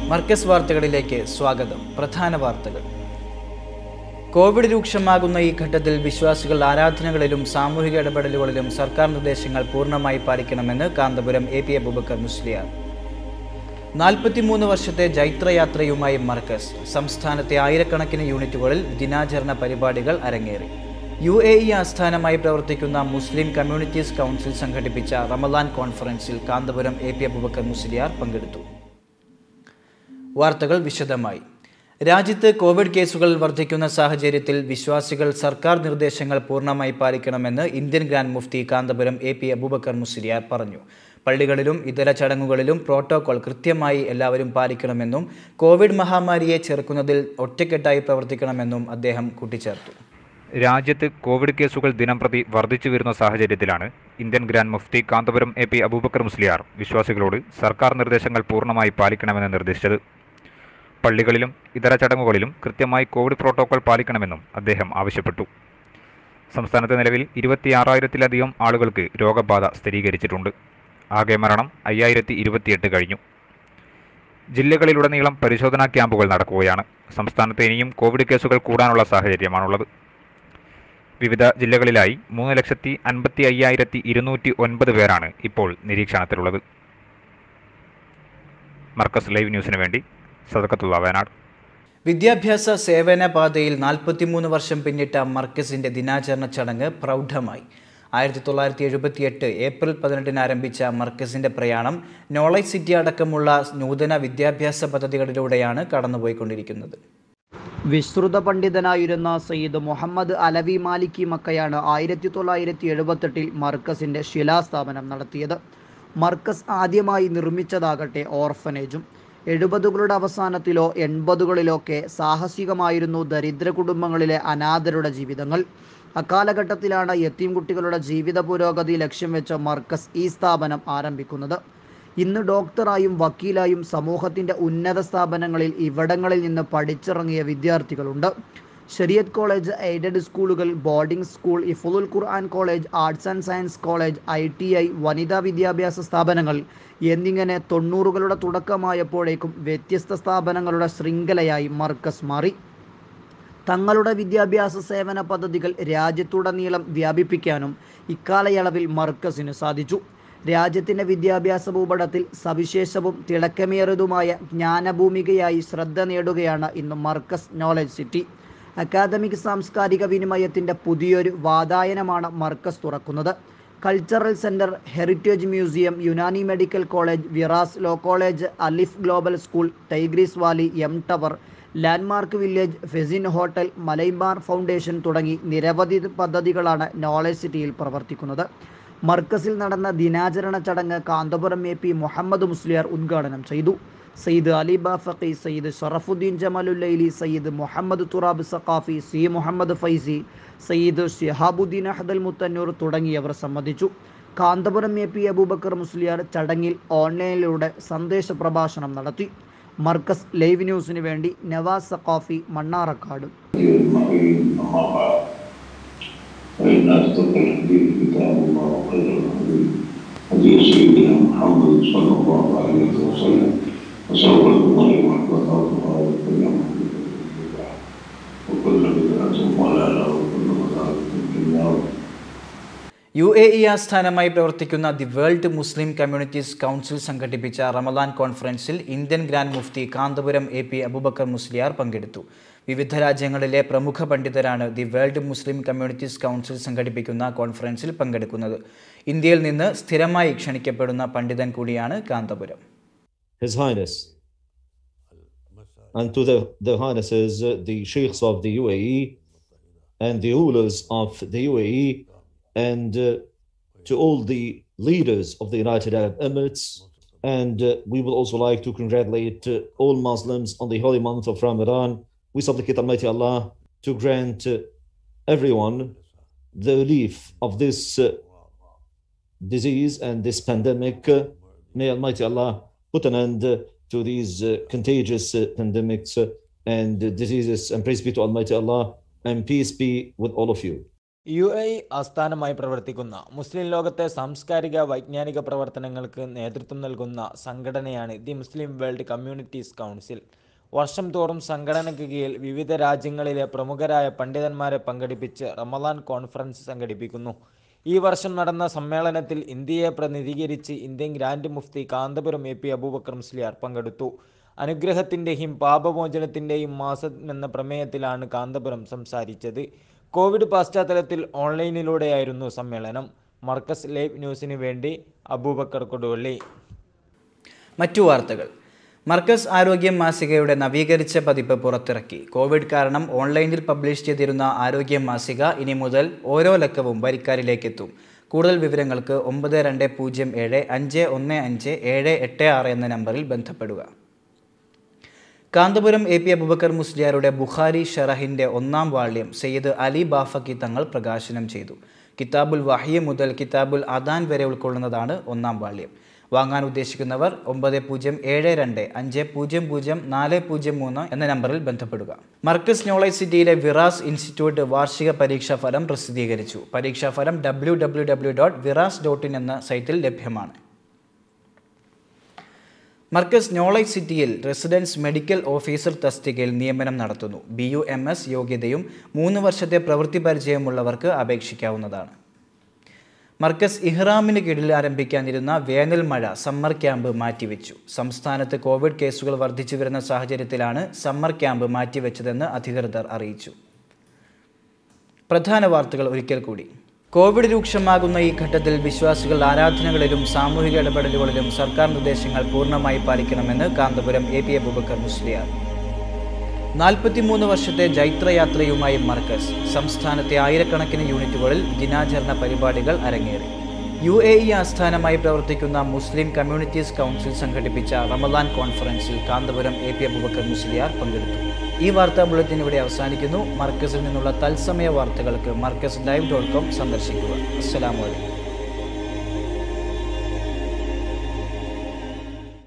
മർക്കസ് വാർത്തകളിലേക്ക് സ്വാഗതം പ്രധാന വാർത്തകൾ കോവിഡ് രൂക്ഷമാകുന്ന ഈ ഘട്ടത്തിൽ വിശ്വാസികൾ ആരാധനകളിലും സാമൂഹിക ഇടപെടലുകളിലും സർക്കാർ നിർദ്ദേശങ്ങൾ പൂർണ്ണമായി പാലിക്കണമെന്ന് കാന്തപുരം എ പി അബൂബക്കർ മുസ്ലിയാർ നാൽപ്പത്തിമൂന്ന് വർഷത്തെ ജൈത്രയാത്രയുമായി മർക്കസ് സംസ്ഥാനത്തെ ആയിരക്കണക്കിന് യൂണിറ്റുകളിൽ ദിനാചരണ പരിപാടികൾ അരങ്ങേറി യു എ ഇ ആസ്ഥാനമായി പ്രവർത്തിക്കുന്ന മുസ്ലിം കമ്മ്യൂണിറ്റീസ് കൗൺസിൽ സംഘടിപ്പിച്ച റമദാൻ കോൺഫറൻസിൽ കാന്തപുരം എ പി അബൂബക്കർ മുസ്ലിയാർ പങ്കെടുത്തു വാർത്തകൾ വിശദമായി രാജ്യത്ത് കോവിഡ് കേസുകൾ വർദ്ധിക്കുന്ന സാഹചര്യത്തിൽ വിശ്വാസികൾ സർക്കാർ നിർദ്ദേശങ്ങൾ പൂർണ്ണമായി പാലിക്കണമെന്ന് ഇന്ത്യൻ ഗ്രാൻഡ് മുഫ്തി കാന്തപുരം എ പി അബൂബക്കർ മുസ്ലിയാർ പറഞ്ഞു പള്ളികളിലും ഇതര ചടങ്ങുകളിലും പ്രോട്ടോകോൾ കൃത്യമായി എല്ലാവരും പാലിക്കണമെന്നും കോവിഡ് മഹാമാരിയെ ചെറുക്കുന്നതിൽ ഒറ്റക്കെട്ടായി പ്രവർത്തിക്കണമെന്നും അദ്ദേഹം കൂട്ടിച്ചേർത്തു രാജ്യത്ത് കോവിഡ് കേസുകൾ ദിനംപ്രതി വർദ്ധിച്ചു വരുന്ന സാഹചര്യത്തിലാണ് ഇന്ത്യൻ ഗ്രാൻഡ് മുഫ്തി കാന്തപുരം എ പി അബൂബക്കർ മുസ്ലിയാർ വിശ്വാസികളോട് സർക്കാർ നിർദ്ദേശങ്ങൾ പൂർണ്ണമായി പാലിക്കണമെന്ന് നിർദ്ദേശിച്ചത് പള്ളികളിലും ഇതര ചടങ്ങുകളിലും കൃത്യമായി കോവിഡ് പ്രോട്ടോകോൾ പാലിക്കണമെന്നും അദ്ദേഹം ആവശ്യപ്പെട്ടു സംസ്ഥാനത്ത് നിലവിൽ ഇരുപത്തിയാറായിരത്തിലധികം ആളുകൾക്ക് രോഗബാധ സ്ഥിരീകരിച്ചിട്ടുണ്ട് ആകെ മരണം അയ്യായിരത്തി ഇരുപത്തിയെട്ട് കഴിഞ്ഞു ജില്ലകളിലുടനീളം പരിശോധനാ ക്യാമ്പുകൾ നടക്കുകയാണ് സംസ്ഥാനത്ത് ഇനിയും കോവിഡ് കേസുകൾ കൂടാനുള്ള സാഹചര്യമാണുള്ളത് വിവിധ ജില്ലകളിലായി മൂന്ന് ലക്ഷത്തി അൻപത്തി അയ്യായിരത്തി ഇരുന്നൂറ്റി ഒൻപത് പേരാണ് ഇപ്പോൾ നിരീക്ഷണത്തിലുള്ളത് മർക്കസ് ലൈവ് ന്യൂസിന് വേണ്ടി സദക്കത്തുള്ള വയനാട് വിദ്യാഭ്യാസ സേവന പാതയിൽ നാൽപ്പത്തിമൂന്ന് വർഷം പിന്നിട്ട മർക്കസിന്റെ ദിനാചരണ ചടങ്ങ് പ്രൗഢമായി ആയിരത്തി തൊള്ളായിരത്തി എഴുപത്തിയെട്ട് ഏപ്രിൽ പതിനെട്ടിന് ആരംഭിച്ച മർക്കസിന്റെ പ്രയാണം നോളജ് സിറ്റി അടക്കമുള്ള നൂതന വിദ്യാഭ്യാസ പദ്ധതികളിലൂടെയാണ് കടന്നുപോയിക്കൊണ്ടിരിക്കുന്നത് വിശ്രുത പണ്ഡിതനായിരുന്ന സയ്യിദ് മുഹമ്മദ് അലവി മാലിക്കി മക്കയാണ് ആയിരത്തി തൊള്ളായിരത്തി എഴുപത്തെട്ടിൽ മർക്കസിന്റെ ശിലാസ്ഥാപനം നടത്തിയത് മർക്കസ് ആദ്യമായി നിർമ്മിച്ചതാകട്ടെ ഓർഫനേജും എഴുപതുകളുടെ അവസാനത്തിലോ എൺപതുകളിലൊക്കെ സാഹസികമായിരുന്നു ദരിദ്ര കുടുംബങ്ങളിലെ അനാഥരുടെ ജീവിതങ്ങൾ അക്കാലഘട്ടത്തിലാണ് യത്തീം കുട്ടികളുടെ ജീവിത പുരോഗതി ലക്ഷ്യം വെച്ച മർക്കസ് ഈ സ്ഥാപനം ആരംഭിക്കുന്നത് ഇന്ന് ഡോക്ടറായും വക്കീലായും സമൂഹത്തിൻ്റെ ഉന്നത സ്ഥാപനങ്ങളിൽ ഇവിടങ്ങളിൽ നിന്ന് പഠിച്ചിറങ്ങിയ വിദ്യാർത്ഥികളുണ്ട് ഷരിയത്ത് കോളേജ് എയ്ഡഡ് സ്കൂളുകൾ ബോർഡിംഗ് സ്കൂൾ ഇഫുലുൽ ഖുർആൻ college arts and science college I T I വനിതാ വിദ്യാഭ്യാസ സ്ഥാപനങ്ങൾ എന്നിങ്ങനെ തൊണ്ണൂറുകളുടെ തുടക്കമായപ്പോഴേക്കും വ്യത്യസ്ത സ്ഥാപനങ്ങളുടെ ശൃംഖലയായി മർക്കസ് മാറി തങ്ങളുടെ വിദ്യാഭ്യാസ സേവന പദ്ധതികൾ രാജ്യത്തുടനീളം വ്യാപിപ്പിക്കാനും ഇക്കാലയളവിൽ മർക്കസിന് സാധിച്ചു രാജ്യത്തിൻ്റെ വിദ്യാഭ്യാസ ഭൂപടത്തിൽ സവിശേഷവും തിളക്കമേറിയതുമായ ജ്ഞാനഭൂമികയായി ശ്രദ്ധ നേടുകയാണ് ഇന്ന് മർക്കസ് നോളജ് സിറ്റി അക്കാദമിക് സാംസ്കാരിക വിനിമയത്തിൻ്റെ പുതിയൊരു വാതായനമാണ് മർക്കസ് തുറക്കുന്നത് cultural centre heritage museum Unani medical college Viras law college Alif global school Tigris valley M tower landmark village ഫെസിൻ ഹോട്ടൽ മലൈമാർ ഫൗണ്ടേഷൻ തുടങ്ങി നിരവധി പദ്ധതികളാണ് നോളജ് സിറ്റിയിൽ പ്രവർത്തിക്കുന്നത് മർക്കസിൽ നടന്ന ദിനാചരണ ചടങ്ങ് കാന്തപുരം എ പി മുഹമ്മദ് മുസ്ലിയാർ ഉദ്ഘാടനം ചെയ്തു സയ്യിദ് അലി ബാഫക്കി സയ്യിദ് ഷറഫുദ്ദീൻ ജമാലുല്ലൈലി സയ്യിദ് മുഹമ്മദ് തുറാബ് സഖാഫി സി മുഹമ്മദ് ഫൈസി സയ്യിദ് ഷിഹാബുദ്ദീൻ അഹദൽ മുത്തന്നൂർ തുടങ്ങിയവർ സംബന്ധിച്ചു കാന്തപുരം എ പി അബൂബക്കർ മുസ്ലിയാർ ചടങ്ങിൽ ഓൺലൈനിലൂടെ സന്ദേശ പ്രഭാഷണം നടത്തി മർക്കസ് ലൈവ് ന്യൂസിന് വേണ്ടി Navas Saqafi Mannarkkad فإن أصدق الحديث كتاب الله وخير الهدي هدي سيدنا محمد صلى الله عليه وسلم وشر الأمور محدثاتها وكل محدثة بدعة وكل بدعة ضلالة وكل ضلالة في النار U A E ആസ്ഥാനമായി പ്രവർത്തിക്കുന്ന the world Muslim communities council സംഘടിപ്പിച്ച റമദാൻ കോൺഫറൻസിൽ ഇന്ത്യൻ ഗ്രാൻഡ് മുഫ്തി കാന്തപുരം എ പി അബൂബക്കർ മുസ്ലിയാർ പങ്കെടുത്തു വിവിധ രാജ്യങ്ങളിലെ പ്രമുഖ പണ്ഡിതരാണ് the world Muslim communities council സംഘടിപ്പിക്കുന്ന കോൺഫറൻസിൽ പങ്കെടുക്കുന്നത് ഇന്ത്യയിൽ നിന്ന് സ്ഥിരമായി ക്ഷണിക്കപ്പെടുന്ന പണ്ഡിതൻ കൂടിയാണ് Kanthapuram His Highness, and to the, the Highnesses, uh, the Sheikhs of the UAE, and the rulers of the UAE, and uh, to all the leaders of the United Arab Emirates. And uh, we would also like to congratulate uh, all Muslims on the holy month of Ramadan. We supplicate Almighty Allah to grant uh, everyone the relief of this uh, disease and this pandemic. Uh, may Almighty Allah put an end uh, to these uh, contagious uh, pandemics uh, and uh, diseases. And praise be to Almighty Allah, and peace be with all of you. U A E ആസ്ഥാനമായി പ്രവർത്തിക്കുന്ന മുസ്ലിം ലോകത്തെ സാംസ്കാരിക വൈജ്ഞാനിക പ്രവർത്തനങ്ങൾക്ക് നേതൃത്വം നൽകുന്ന സംഘടനയാണ് the Muslim world communities council വർഷം തോറും സംഘടനയ്ക്ക് കീഴിൽ വിവിധ രാജ്യങ്ങളിലെ പ്രമുഖരായ പണ്ഡിതന്മാരെ പങ്കെടുപ്പിച്ച് റമദാൻ കോൺഫറൻസ് സംഘടിപ്പിക്കുന്നു ഈ വർഷം നടന്ന സമ്മേളനത്തിൽ ഇന്ത്യയെ പ്രതിനിധീകരിച്ച് ഇന്ത്യൻ ഗ്രാൻഡ് മുഫ്തി കാന്തപുരം എ പി അബൂബക്കർ മുസ്ലിയാർ പങ്കെടുത്തു അനുഗ്രഹത്തിൻ്റെയും പാപമോചനത്തിൻ്റെയും മാസം എന്ന പ്രമേയത്തിലാണ് കാന്തപുരം സംസാരിച്ചത് കോവിഡ് പശ്ചാത്തലത്തിൽ ഓൺലൈനിലൂടെയായിരുന്നു സമ്മേളനം മർക്കസ് ലൈവ് ന്യൂസിന് വേണ്ടി അബൂബക്കർ കൊടുവള്ളി മറ്റു വാർത്തകൾ മർക്കസ് ആരോഗ്യം മാസികയുടെ നവീകരിച്ച പതിപ്പ് പുറത്തിറക്കി കോവിഡ് കാരണം ഓൺലൈനിൽ പബ്ലിഷ് ചെയ്തിരുന്ന ആരോഗ്യം മാസിക ഇനി മുതൽ ഓരോ ലക്കവും വരിക്കാരിലേക്കെത്തും കൂടുതൽ വിവരങ്ങൾക്ക് ഒമ്പത് രണ്ട് പൂജ്യം ഏഴ് അഞ്ച് ഒന്ന് അഞ്ച് ഏഴ് എട്ട് ആറ് എന്ന നമ്പറിൽ ബന്ധപ്പെടുക കാന്തപുരം എ പി അബുബക്കർ മുസ്ലിയാരുടെ ബുഖാരി ഷറഹിൻ്റെ ഒന്നാം വാള്യം സയ്യിദ് അലി ബാഫക്കി തങ്ങൾ പ്രകാശനം ചെയ്തു കിതാബുൽ വഹിയ മുതൽ കിതാബുൽ അദാൻ വരെ ഉൾക്കൊള്ളുന്നതാണ് ഒന്നാം വാള്യം വാങ്ങാൻ ഉദ്ദേശിക്കുന്നവർ ഒമ്പത് പൂജ്യം ഏഴ് രണ്ട് അഞ്ച് പൂജ്യം പൂജ്യം നാല് പൂജ്യം മൂന്ന് എന്ന നമ്പറിൽ ബന്ധപ്പെടുക മർക്കസ് നോളജ് സിറ്റിയിലെ വിറാസ് ഇൻസ്റ്റിറ്റ്യൂട്ട് വാർഷിക പരീക്ഷാ ഫലം പ്രസിദ്ധീകരിച്ചു പരീക്ഷാ ഫലം W W W dot Viras dot in എന്ന സൈറ്റിൽ ലഭ്യമാണ് മർക്കസ് നോളജ് സിറ്റിയിൽ റെസിഡൻസ് മെഡിക്കൽ ഓഫീസർ തസ്തികയിൽ നിയമനം നടത്തുന്നു ബി യു എം എസ് യോഗ്യതയും മൂന്ന് വർഷത്തെ പ്രവൃത്തി പരിചയമുള്ളവർക്ക് അപേക്ഷിക്കാവുന്നതാണ് മർക്കസ് ഇഹ്റാമിന് കീഴിൽ ആരംഭിക്കാനിരുന്ന വേനൽ മഴ സമ്മർ ക്യാമ്പ് മാറ്റിവെച്ചു സംസ്ഥാനത്ത് കോവിഡ് കേസുകൾ വർദ്ധിച്ചു വരുന്ന സാഹചര്യത്തിലാണ് സമ്മർ ക്യാമ്പ് മാറ്റിവെച്ചതെന്ന് അധികൃതർ അറിയിച്ചു പ്രധാന വാർത്തകൾ ഒരിക്കൽ കൂടി കോവിഡ് രൂക്ഷമാകുന്ന ഈ ഘട്ടത്തിൽ വിശ്വാസികൾ ആരാധനകളിലും സാമൂഹിക ഇടപെടലുകളിലും സർക്കാർ നിർദ്ദേശങ്ങൾ പൂർണ്ണമായി പാലിക്കണമെന്ന് കാന്തപുരം എ പി അബൂബക്കർ മുസ്ലിയാർ നാൽപ്പത്തിമൂന്ന് വർഷത്തെ ജൈത്രയാത്രയുമായി മർക്കസ് സംസ്ഥാനത്തെ ആയിരക്കണക്കിന് യൂണിറ്റുകളിൽ ദിനാചരണ പരിപാടികൾ അരങ്ങേറി യു എ ഇ ആസ്ഥാനമായി പ്രവർത്തിക്കുന്ന മുസ്ലിം കമ്മ്യൂണിറ്റീസ് കൗൺസിൽ സംഘടിപ്പിച്ച റമദാൻ കോൺഫറൻസിൽ കാന്തപുരം എ പി അബൂബക്കർ മുസ്ലിയാർ പങ്കെടുത്തു ഈ വാർത്താ ബുള്ളറ്റിൻ ഇവിടെ അവസാനിക്കുന്നു മർക്കസിൽ നിന്നുള്ള തത്സമയ വാർത്തകൾക്ക് മർക്കസ് ലൈവ് ഡോട്ട് കോം സന്ദർശിക്കുക അസ്സലാമു അലൈക്കും